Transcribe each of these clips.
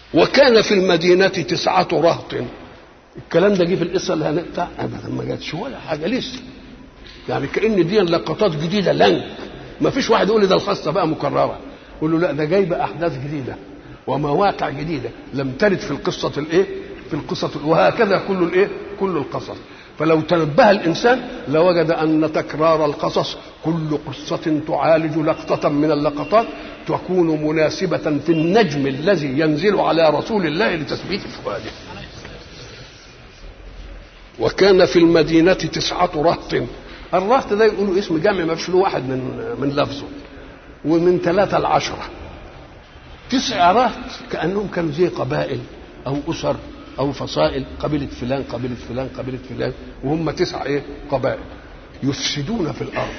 وكان في المدينة تسعة رهط الكلام ده جه في القصة اللي هنقطع أبدا ما جاتش ولا حاجة لسه يعني كأن دي لقطات جديدة لنك ما فيش واحد يقول لي ده الخاصة بقى مكررة يقول له لا ده جايبة أحداث جديدة ومواقع جديدة لم ترد في القصة الإيه؟ في القصة وهكذا كل الإيه؟ كل القصص فلو تنبه الإنسان لوجد أن تكرار القصص كل قصة تعالج لقطة من اللقطات تكون مناسبة في النجم الذي ينزل على رسول الله لتثبيت فؤاده وكان في المدينة تسعة رهط الرهط ده يقولوا اسم جمع ما فيش له واحد من من لفظه ومن ثلاثة لعشرة تسع رهط كأنهم كانوا زي قبائل أو أسر أو فصائل قبيلة فلان قبيلة فلان قبيلة فلان وهم تسع إيه قبائل يفسدون في الأرض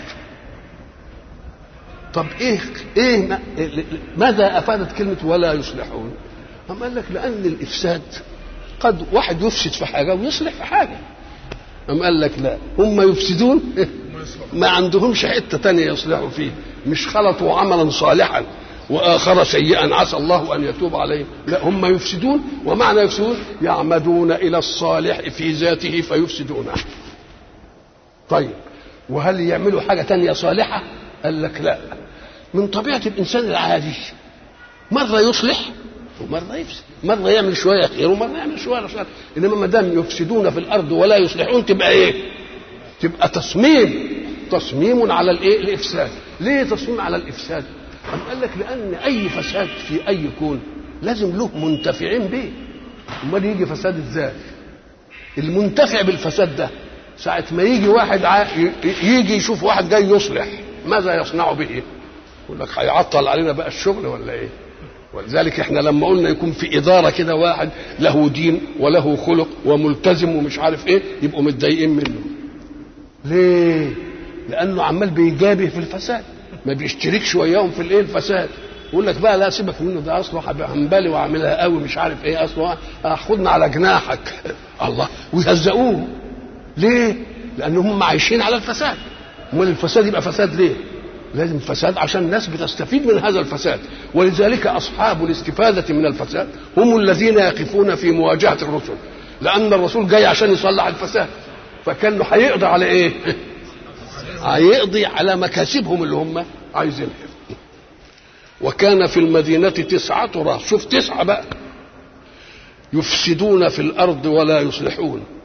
طب إيه إيه ماذا أفادت كلمة ولا يصلحون؟ أم قال لك لأن الإفساد قد واحد يفسد في حاجة ويصلح في حاجة أم قال لك لا هم يفسدون ما عندهمش حتة تانية يصلحوا فيه مش خلطوا عملا صالحا وآخر سيئا عسى الله أن يتوب عليهم لا هم يفسدون ومعنى يفسدون يعمدون إلى الصالح في ذاته فيفسدونه طيب وهل يعملوا حاجة تانية صالحة قال لك لا من طبيعة الإنسان العادي مرة يصلح ومرة يفسد مرة يعمل شوية خير ومرة يعمل شوية شر إنما ما دام يفسدون في الأرض ولا يصلحون تبقى إيه؟ تبقى تصميم تصميم على الإيه؟ الإفساد ليه تصميم على الإفساد؟ أم قال لك لأن أي فساد في أي كون لازم له منتفعين به أمال يجي فساد إزاي؟ المنتفع بالفساد ده ساعة ما يجي واحد ع... يجي يشوف واحد جاي يصلح ماذا يصنع به؟ يقول لك هيعطل علينا بقى الشغل ولا ايه؟ ولذلك احنا لما قلنا يكون في اداره كده واحد له دين وله خلق وملتزم ومش عارف ايه يبقوا متضايقين منه. ليه؟ لانه عمال بيجابه في الفساد ما بيشتركش وياهم في الايه الفساد يقول لك بقى لا سيبك منه ده اصله هنبالي واعملها قوي مش عارف ايه اصله خدنا على جناحك الله ويهزقوه ليه؟ لان هم عايشين على الفساد امال الفساد يبقى فساد ليه؟ لازم فساد عشان الناس بتستفيد من هذا الفساد ولذلك اصحاب الاستفاده من الفساد هم الذين يقفون في مواجهه الرسل لان الرسول جاي عشان يصلح الفساد فكان هيقضي على ايه؟ هيقضي على مكاسبهم اللي هم عايزينها وكان في المدينة تسعة رهط شوف تسعة بقى يفسدون في الأرض ولا يصلحون